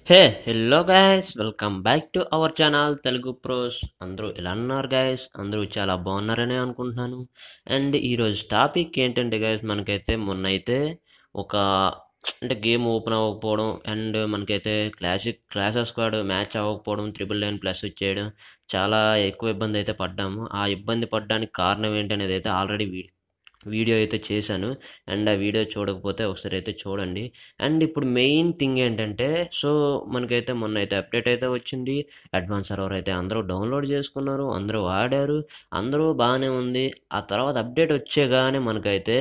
Hey hello guys welcome back to our channel Telugu pros అందరూ ఎలా ఉన్నారు గైస్ అందరూ చాలా బాగున్నారని అనుకుంటున్నాను అండ్ ఈరోజు టాపిక్ ఏంటంటే గైస్ మనకైతే మొన్న అయితే ఒక అంటే గేమ్ ఓపెన్ అవ్వకపోవడం అండ్ మనకైతే క్లాసిక్ క్లాసెస్ స్క్వాడ్ మ్యాచ్ అవ్వకపోవడం త్రిబుల్ నైన్ ప్లస్ వచ్చేయడం చాలా ఎక్కువ ఇబ్బంది అయితే పడ్డాము ఆ ఇబ్బంది పడడానికి కారణం ఏంటనేది అయితే ఆల్రెడీ వీడియో అయితే చేశాను అండ్ ఆ వీడియో చూడకపోతే ఒకసారి అయితే చూడండి అండ్ ఇప్పుడు మెయిన్ థింగ్ ఏంటంటే సో మనకైతే మొన్న అయితే అప్డేట్ అయితే వచ్చింది అడ్వాన్స్ సర్వర్ అయితే అందరూ డౌన్లోడ్ చేసుకున్నారు అందరూ వాడారు అందరూ బాగానే ఉంది ఆ తర్వాత అప్డేట్ వచ్చేగానే మనకైతే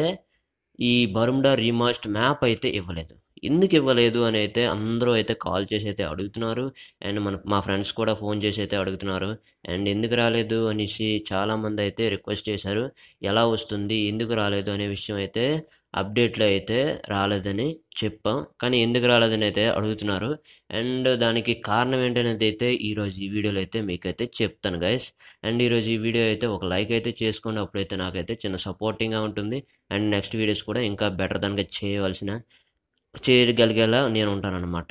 ఈ బరుమ్డా రీమాస్ట్ మ్యాప్ అయితే ఇవ్వలేదు ఎందుకు ఇవ్వలేదు అని అయితే అందరూ అయితే కాల్ చేసి అయితే అడుగుతున్నారు అండ్ మన మా ఫ్రెండ్స్ కూడా ఫోన్ చేసి అయితే అడుగుతున్నారు అండ్ ఎందుకు రాలేదు అనేసి చాలామంది అయితే రిక్వెస్ట్ చేశారు ఎలా వస్తుంది ఎందుకు రాలేదు అనే విషయం అయితే అప్డేట్లో అయితే రాలేదని చెప్పాం కానీ ఎందుకు రాలేదని అయితే అడుగుతున్నారు అండ్ దానికి కారణం ఏంటనేది అయితే ఈరోజు ఈ వీడియోలో అయితే మీకైతే చెప్తాను గైస్ అండ్ ఈరోజు ఈ వీడియో అయితే ఒక లైక్ అయితే చేసుకోండి అప్పుడైతే నాకైతే చిన్న సపోర్టింగ్గా ఉంటుంది అండ్ నెక్స్ట్ వీడియోస్ కూడా ఇంకా బెటర్ దానిగా చేయవలసిన చేయగలిగేలా నేను ఉంటానన్నమాట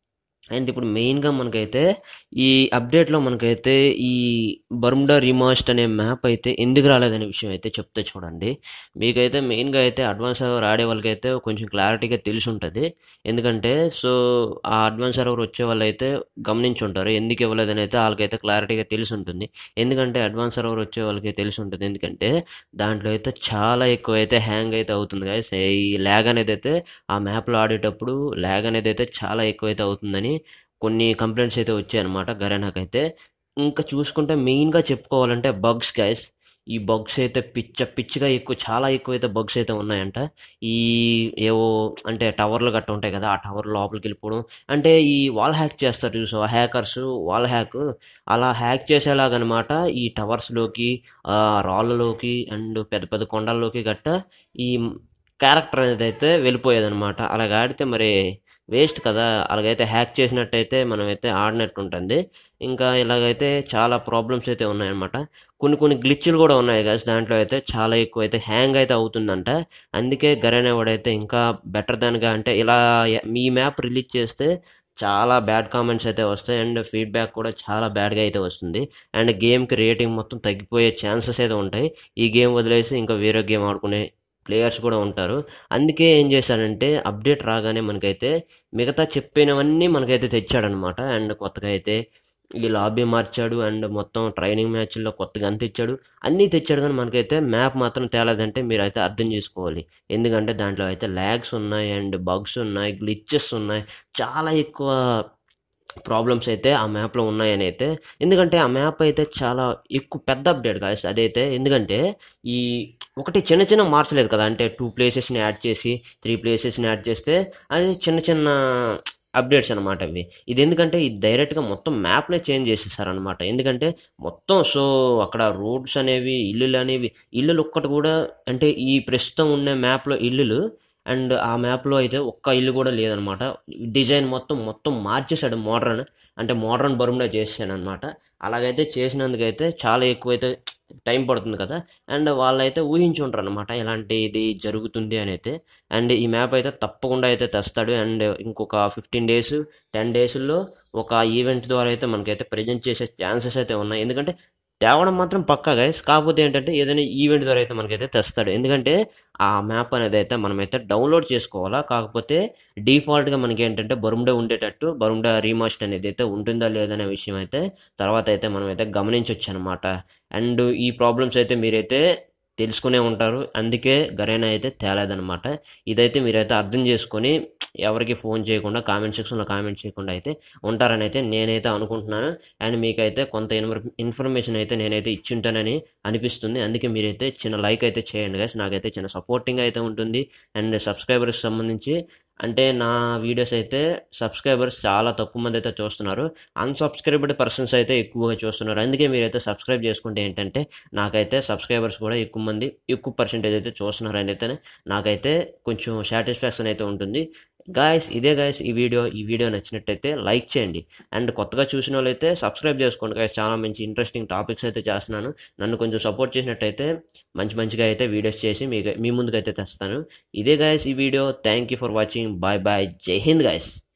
అండ్ ఇప్పుడు మెయిన్గా మనకైతే ఈ అప్డేట్లో మనకైతే ఈ బర్ముడా రిమాస్ట్ అనే మ్యాప్ అయితే ఎందుకు రాలేదనే విషయం అయితే చెప్తే చూడండి మీకైతే మెయిన్గా అయితే అడ్వాన్స్ సర్వర్ ఆడే వాళ్ళకైతే కొంచెం క్లారిటీగా తెలిసి ఉంటుంది ఎందుకంటే సో ఆ అడ్వాన్స్ సర్వర్ వచ్చే వాళ్ళు అయితే గమనించి ఉంటారు ఎందుకు ఇవ్వలేదని అయితే వాళ్ళకైతే క్లారిటీగా తెలిసి ఉంటుంది ఎందుకంటే అడ్వాన్స్ సర్వర్ వచ్చే వాళ్ళకి తెలిసి ఉంటుంది ఎందుకంటే దాంట్లో అయితే చాలా ఎక్కువ అయితే హ్యాంగ్ అయితే అవుతుంది guys. ఈ ల్యాగ్ అనేది అయితే ఆ మ్యాప్లో ఆడేటప్పుడు ల్యాగ్ అనేది అయితే చాలా ఎక్కువ అయితే అవుతుందని కొన్ని కంప్లైంట్స్ అయితే వచ్చాయన్నమాట గరేనాకైతే ఇంకా చూసుకుంటే మెయిన్గా చెప్పుకోవాలంటే బగ్స్ గైస్ ఈ బగ్స్ అయితే పిచ్చ పిచ్చిగా ఎక్కువ చాలా ఎక్కువ అయితే బగ్స్ అయితే ఉన్నాయంట ఈ ఏవో అంటే టవర్లు గట్ట ఉంటాయి కదా ఆ టవర్ లోపలికి వెళ్ళిపోవడం అంటే ఈ వాల్ హ్యాక్ చేస్తారు చూసా హ్యాకర్స్ వాల్ హ్యాక్ అలా హ్యాక్ చేసేలాగనమాట ఈ టవర్స్లోకి రాళ్ళలోకి అండ్ పెద్ద పెద్ద కొండల్లోకి గట్ట ఈ క్యారెక్టర్ అనేది అయితే వెళ్ళిపోయేదనమాట అలాగ ఆడితే మరి వేస్ట్ కదా అలాగైతే హ్యాక్ చేసినట్టయితే మనమైతే ఆడినట్టు ఉంటుంది ఇంకా ఇలాగైతే చాలా ప్రాబ్లమ్స్ అయితే ఉన్నాయన్నమాట కొన్ని కొన్ని గ్లిచ్లు కూడా ఉన్నాయి కదా దాంట్లో అయితే చాలా ఎక్కువ అయితే హ్యాంగ్ అయితే అవుతుందంట అందుకే గరేనే వాడైతే ఇంకా బెటర్ దానిగా అంటే ఇలా మీ మ్యాప్ రిలీజ్ చేస్తే చాలా బ్యాడ్ కామెంట్స్ అయితే వస్తాయి అండ్ ఫీడ్బ్యాక్ కూడా చాలా బ్యాడ్గా అయితే వస్తుంది అండ్ గేమ్కి రేటింగ్ మొత్తం తగ్గిపోయే ఛాన్సెస్ అయితే ఉంటాయి ఈ గేమ్ వదిలేసి ఇంకా వేరే గేమ్ ఆడుకునే ప్లేయర్స్ కూడా ఉంటారు అందుకే ఏం చేశాడంటే అప్డేట్ రాగానే మనకైతే మిగతా చెప్పినవన్నీ మనకైతే తెచ్చాడనమాట అండ్ కొత్తగా అయితే ఈ లాబీ మార్చాడు అండ్ మొత్తం ట్రైనింగ్ మ్యాచ్ల్లో కొత్తగా అంత ఇచ్చాడు అన్నీ తెచ్చాడు కానీ మనకైతే మ్యాప్ మాత్రం తేలేదంటే మీరు అయితే అర్థం చేసుకోవాలి ఎందుకంటే దాంట్లో అయితే ల్యాగ్స్ ఉన్నాయి అండ్ బగ్స్ ఉన్నాయి గ్లిచెస్ ఉన్నాయి చాలా ఎక్కువ ప్రాబ్లమ్స్ అయితే ఆ మ్యాప్లో ఉన్నాయని అయితే ఎందుకంటే ఆ మ్యాప్ అయితే చాలా ఎక్కువ పెద్ద అప్డేట్ కాదు అదైతే ఎందుకంటే ఈ ఒకటి చిన్న చిన్న మార్చలేదు కదా అంటే టూ ప్లేసెస్ని యాడ్ చేసి త్రీ ప్లేసెస్ని యాడ్ చేస్తే అది చిన్న చిన్న అప్డేట్స్ అనమాట అవి ఇది ఎందుకంటే ఇది డైరెక్ట్గా మొత్తం మ్యాప్నే చేంజ్ చేసేసారనమాట ఎందుకంటే మొత్తం సో అక్కడ రోడ్స్ అనేవి ఇల్లులు అనేవి ఇల్లులు ఒక్కటి కూడా అంటే ఈ ప్రస్తుతం ఉన్న మ్యాప్లో ఇల్లులు అండ్ ఆ మ్యాప్లో అయితే ఒక్క ఇల్లు కూడా లేదనమాట డిజైన్ మొత్తం మొత్తం మార్చేశాడు మోడర్న్ అంటే మోడర్న్ బరుమ్డా చేసాను అనమాట అలాగైతే చేసినందుకైతే చాలా ఎక్కువైతే టైం పడుతుంది కదా అండ్ వాళ్ళైతే ఊహించుంటారు అనమాట ఇలాంటి ఇది జరుగుతుంది అని అయితే అండ్ ఈ మ్యాప్ అయితే తప్పకుండా అయితే తెస్తాడు అండ్ ఇంకొక ఫిఫ్టీన్ డేస్ టెన్ డేస్లో ఒక ఈవెంట్ ద్వారా అయితే మనకైతే ప్రజెంట్ చేసే ఛాన్సెస్ అయితే ఉన్నాయి ఎందుకంటే తేవడం మాత్రం పక్కా గైస్ కాకపోతే ఏంటంటే ఏదైనా ఈవెంట్ ద్వారా అయితే మనకైతే తెస్తాడు ఎందుకంటే ఆ మ్యాప్ అనేది అయితే మనమైతే డౌన్లోడ్ చేసుకోవాలా కాకపోతే డిఫాల్ట్గా మనకి ఏంటంటే బరుముడా ఉండేటట్టు బరుముడా రీమాస్ట్ అనేది అయితే ఉంటుందా లేదనే విషయం అయితే తర్వాత అయితే మనమైతే గమనించవచ్చు అనమాట అండ్ ఈ ప్రాబ్లమ్స్ అయితే మీరైతే తెలుసుకునే ఉంటారు అందుకే గరేనా అయితే తేలేదనమాట ఇదైతే మీరైతే అర్థం చేసుకొని ఎవరికి ఫోన్ చేయకుండా కామెంట్ సెక్షన్లో కామెంట్ చేయకుండా అయితే ఉంటారని అయితే నేనైతే అనుకుంటున్నాను అండ్ మీకైతే కొంత ఇన్ఫర్మేషన్ అయితే నేనైతే ఇచ్చింటానని అనిపిస్తుంది అందుకే మీరైతే చిన్న లైక్ అయితే చేయండి గైస్ నాకైతే చిన్న సపోర్టింగ్ అయితే ఉంటుంది అండ్ సబ్స్క్రైబర్స్ సంబంధించి అంటే నా వీడియోస్ అయితే సబ్స్క్రైబర్స్ చాలా తక్కువ మంది అయితే చూస్తున్నారు అన్సబ్స్క్రైబ్డ్ పర్సన్స్ అయితే ఎక్కువగా చూస్తున్నారు అందుకే మీరైతే సబ్స్క్రైబ్ చేసుకుంటే ఏంటంటే నాకైతే సబ్స్క్రైబర్స్ కూడా ఎక్కువ మంది ఎక్కువ పర్సెంటేజ్ అయితే చూస్తున్నారు అని అయితే నాకైతే కొంచెం సాటిస్ఫాక్షన్ అయితే ఉంటుంది గాయస్ ఇదే గాయస్ ఈ వీడియో ఈ వీడియో నచ్చినట్టయితే లైక్ చేయండి అండ్ కొత్తగా చూసిన వాళ్ళైతే సబ్స్క్రైబ్ చేసుకోండి గాయస్ చాలా మంచి ఇంట్రెస్టింగ్ టాపిక్స్ అయితే చేస్తున్నాను నన్ను కొంచెం సపోర్ట్ చేసినట్టయితే మంచి మంచిగా అయితే వీడియోస్ చేసి మీ మీ ముందుకైతే తెస్తాను ఇదే గాయస్ ఈ video thank you for watching bye bye Jai Hind guys